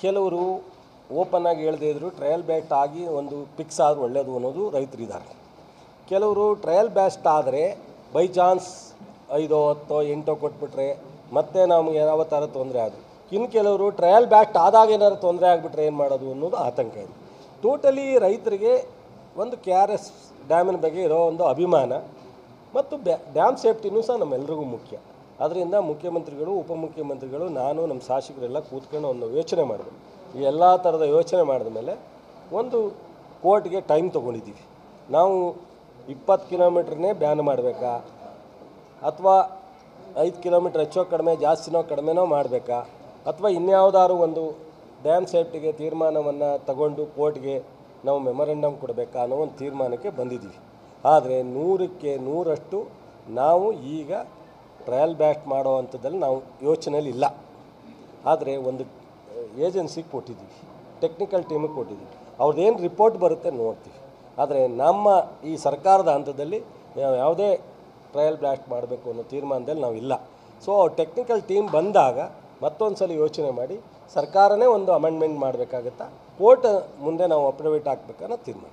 ಕೆಲವರು ಓಪನ್ ಆಗಿ ಹೇಳದೇ ಇದ್ರು ಟ್ರಯಲ್ ಬ್ಯಾಟ್ ಆಗಿ ಒಂದು ಫಿಕ್ಸ್ ಆದ್ರೆ ಒಳ್ಳೆಯದು ಅನ್ನೋದು ರೈತರಿದ್ದಾರೆ ಕೆಲವರು ಟ್ರಯಲ್ ಬ್ಯಾಸ್ಟ್ ಆದರೆ ಬೈ ಚಾನ್ಸ್ ಐದೋ ಹತ್ತೋ ಎಂಟೋ ಕೊಟ್ಬಿಟ್ರೆ ಮತ್ತೆ ನಮಗೆ ಯಾವ ಥರ ತೊಂದರೆ ಆದರು ಇನ್ನು ಕೆಲವರು ಟ್ರಯಲ್ ಬ್ಯಾಟ್ ಆದಾಗ ಏನಾದ್ರು ತೊಂದರೆ ಆಗಿಬಿಟ್ರೆ ಏನು ಮಾಡೋದು ಅನ್ನೋದು ಆತಂಕ ಇದೆ ಟೋಟಲಿ ರೈತರಿಗೆ ಒಂದು ಕೆ ಆರ್ ಎಸ್ ಡ್ಯಾಮಿನ ಬಗ್ಗೆ ಇರೋ ಒಂದು ಅಭಿಮಾನ ಮತ್ತು ಬ್ಯಾ ಡ್ಯಾಮ್ ಸೇಫ್ಟಿನೂ ಸಹ ನಮ್ಮೆಲ್ರಿಗೂ ಮುಖ್ಯ ಅದರಿಂದ ಮುಖ್ಯಮಂತ್ರಿಗಳು ಉಪಮುಖ್ಯಮಂತ್ರಿಗಳು ನಾನು ನಮ್ಮ ಶಾಸಕರೆಲ್ಲ ಕೂತ್ಕೊಂಡು ಒಂದು ಯೋಚನೆ ಮಾಡಬೇಕು ಈ ಎಲ್ಲ ಥರದ ಯೋಚನೆ ಮಾಡಿದ ಮೇಲೆ ಒಂದು ಕೋರ್ಟ್ಗೆ ಟೈಮ್ ತೊಗೊಂಡಿದ್ದೀವಿ ನಾವು ಇಪ್ಪತ್ತು ಕಿಲೋಮೀಟ್ರನ್ನೇ ಬ್ಯಾನ್ ಮಾಡಬೇಕಾ ಅಥವಾ ಐದು ಕಿಲೋಮೀಟ್ರ್ ಹೆಚ್ಚೋ ಕಡಿಮೆ ಜಾಸ್ತಿನೋ ಕಡಿಮೆನೋ ಮಾಡಬೇಕಾ ಅಥವಾ ಇನ್ಯಾವುದಾದ್ರು ಒಂದು ಡ್ಯಾಮ್ ಸೇಫ್ಟಿಗೆ ತೀರ್ಮಾನವನ್ನು ತಗೊಂಡು ಕೋರ್ಟ್ಗೆ ನಾವು ಮೆಮೊರೆಂಡಮ್ ಕೊಡಬೇಕಾ ಅನ್ನೋ ಒಂದು ತೀರ್ಮಾನಕ್ಕೆ ಬಂದಿದ್ದೀವಿ ಆದರೆ ನೂರಕ್ಕೆ ನೂರಷ್ಟು ನಾವು ಈಗ ಟ್ರಯಲ್ ಬ್ಯಾಟ್ ಮಾಡೋ ಅಂಥದ್ದಲ್ಲಿ ನಾವು ಯೋಚನೆಯಲ್ಲಿ ಇಲ್ಲ ಆದರೆ ಒಂದು ಏಜೆನ್ಸಿಗೆ ಕೊಟ್ಟಿದ್ದೀವಿ ಟೆಕ್ನಿಕಲ್ ಟೀಮಿಗೆ ಕೊಟ್ಟಿದ್ದೀವಿ ಅವ್ರದ್ದೇನು ರಿಪೋರ್ಟ್ ಬರುತ್ತೆ ನೋಡ್ತೀವಿ ಆದರೆ ನಮ್ಮ ಈ ಸರ್ಕಾರದ ಹಂತದಲ್ಲಿ ನಾವು ಯಾವುದೇ ಟ್ರಯಲ್ ಬ್ಲಾಸ್ಟ್ ಮಾಡಬೇಕು ಅನ್ನೋ ತೀರ್ಮಾನದಲ್ಲಿ ನಾವು ಇಲ್ಲ ಸೊ ಟೆಕ್ನಿಕಲ್ ಟೀಮ್ ಬಂದಾಗ ಮತ್ತೊಂದು ಸಲ ಯೋಚನೆ ಮಾಡಿ ಸರ್ಕಾರನೇ ಒಂದು ಅಮೆಂಡ್ಮೆಂಟ್ ಮಾಡಬೇಕಾಗತ್ತಾ ಕೋರ್ಟ್ ಮುಂದೆ ನಾವು ಅಪ್ಡೇಟ್ ಹಾಕ್ಬೇಕನ್ನೋ ತೀರ್ಮಾನ